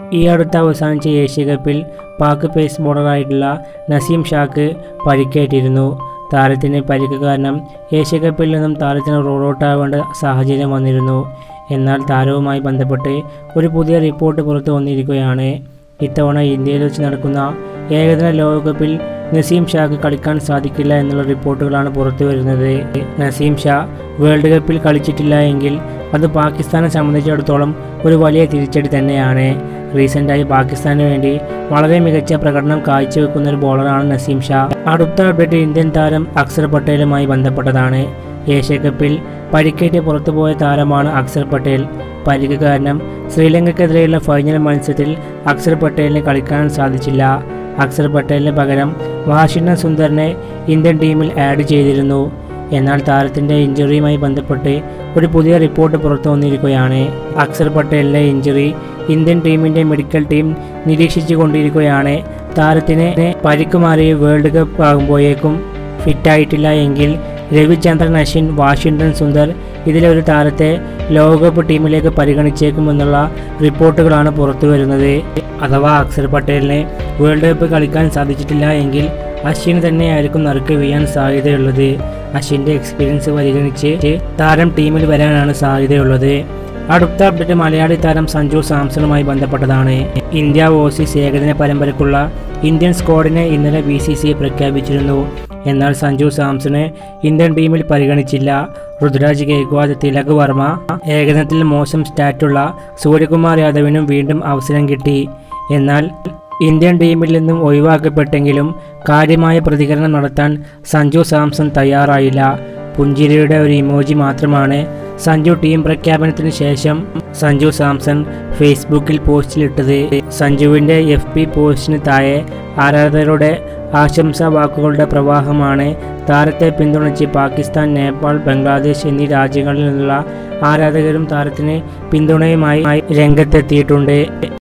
ഈ അടുത്ത് അവസാനിച്ച ഏഷ്യ കപ്പിൽ പാക് പേസ് ബോളറായിട്ടുള്ള നസീം ഷാക്ക് പരിക്കേറ്റിരുന്നു താരത്തിന് പരിക്ക് കാരണം ഏഷ്യ കപ്പിൽ നിന്നും താരത്തിന് റോൾ ഔട്ട് ആവേണ്ട സാഹചര്യം വന്നിരുന്നു എന്നാൽ താരവുമായി ബന്ധപ്പെട്ട് ഒരു പുതിയ റിപ്പോർട്ട് പുറത്തു വന്നിരിക്കുകയാണ് ഇത്തവണ ഇന്ത്യയിൽ വെച്ച് നടക്കുന്ന ഏകദിന ലോകകപ്പിൽ നസീം ഷാക്ക് കളിക്കാൻ സാധിക്കില്ല എന്നുള്ള റിപ്പോർട്ടുകളാണ് പുറത്തു വരുന്നത് നസീം ഷാ വേൾഡ് കപ്പിൽ കളിച്ചിട്ടില്ല എങ്കിൽ അത് പാകിസ്ഥാനെ സംബന്ധിച്ചിടത്തോളം ഒരു വലിയ തിരിച്ചടി തന്നെയാണ് റീസെൻ്റായി പാകിസ്ഥാന് വേണ്ടി വളരെ മികച്ച പ്രകടനം കാഴ്ചവെക്കുന്ന ഒരു ബോളറാണ് നസീം ഷാ അടുത്ത അപ്ഡേറ്റ് ഇന്ത്യൻ താരം അക്സർ പട്ടേലുമായി ബന്ധപ്പെട്ടതാണ് ഏഷ്യ കപ്പിൽ പരിക്കേറ്റ് പുറത്തുപോയ താരമാണ് അക്സർ പട്ടേൽ പരിക്ക് കാരണം ശ്രീലങ്കയ്ക്കെതിരെയുള്ള ഫൈനൽ മത്സരത്തിൽ അക്സർ പട്ടേലിന് കളിക്കാൻ സാധിച്ചില്ല അക്സർ പട്ടേലിന് പകരം വാഷിംഗ്ടൺ സുന്ദറിനെ ഇന്ത്യൻ ടീമിൽ ആഡ് ചെയ്തിരുന്നു എന്നാൽ താരത്തിൻ്റെ ഇഞ്ചുറിയുമായി ബന്ധപ്പെട്ട് ഒരു പുതിയ റിപ്പോർട്ട് പുറത്തു വന്നിരിക്കുകയാണ് അക്സർ പട്ടേലിൻ്റെ ഇഞ്ചുറി ഇന്ത്യൻ ടീമിൻ്റെ മെഡിക്കൽ ടീം നിരീക്ഷിച്ചു കൊണ്ടിരിക്കുകയാണ് താരത്തിന് പരിക്കുമാറി വേൾഡ് കപ്പ് ആകുമ്പോഴേക്കും ഫിറ്റായിട്ടില്ല എങ്കിൽ രവിചന്ദ്രൻ അശ്വിൻ വാഷിംഗ്ടൺ സുന്ദർ ഇതിലെ ഒരു താരത്തെ ലോകകപ്പ് ടീമിലേക്ക് പരിഗണിച്ചേക്കുമെന്നുള്ള റിപ്പോർട്ടുകളാണ് പുറത്തു വരുന്നത് അഥവാ അക്സർ പട്ടേലിന് വേൾഡ് കപ്പ് കളിക്കാൻ സാധിച്ചിട്ടില്ല എങ്കിൽ അശ്വിന് തന്നെയായിരിക്കും നറുക്ക് വീഴാൻ സാധ്യതയുള്ളത് അശ്വിൻ്റെ എക്സ്പീരിയൻസ് പരിഗണിച്ച് താരം ടീമിൽ വരാനാണ് സാധ്യതയുള്ളത് അടുത്ത അപ്ഡേറ്റ് മലയാളി താരം സഞ്ജു സാംസണുമായി ബന്ധപ്പെട്ടതാണ് ഇന്ത്യ ഓസീസ് ഏകദിന പരമ്പരയ്ക്കുള്ള ഇന്ത്യൻ സ്ക്വാഡിനെ ഇന്നലെ ബി സി സി പ്രഖ്യാപിച്ചിരുന്നു എന്നാൽ സഞ്ജു സാംസനെ ഇന്ത്യൻ ടീമിൽ പരിഗണിച്ചില്ല ഋതുരാജ് ഗേക്വാദ് തിലക് വർമ്മ ഏകദിനത്തിൽ മോശം സ്റ്റാറ്റുള്ള സൂര്യകുമാർ യാദവിനും വീണ്ടും അവസരം കിട്ടി എന്നാൽ ഇന്ത്യൻ ടീമിൽ നിന്നും ഒഴിവാക്കപ്പെട്ടെങ്കിലും കാര്യമായ പ്രതികരണം നടത്താൻ സഞ്ജു സാംസൺ തയ്യാറായില്ല പുഞ്ചിരിയുടെ ഒരു ഇമോജി മാത്രമാണ് സഞ്ജു ടീം പ്രഖ്യാപനത്തിന് ശേഷം സഞ്ജു സാംസൺ ഫേസ്ബുക്കിൽ പോസ്റ്റിലിട്ടത് സഞ്ജുവിൻ്റെ എഫ് പി പോസ്റ്റിന് താഴെ ആരാധകരുടെ ആശംസാ വാക്കുകളുടെ പ്രവാഹമാണ് താരത്തെ പിന്തുണച്ച് പാകിസ്ഥാൻ നേപ്പാൾ ബംഗ്ലാദേശ് എന്നീ രാജ്യങ്ങളിൽ നിന്നുള്ള ആരാധകരും താരത്തിന് പിന്തുണയുമായി രംഗത്തെത്തിയിട്ടുണ്ട്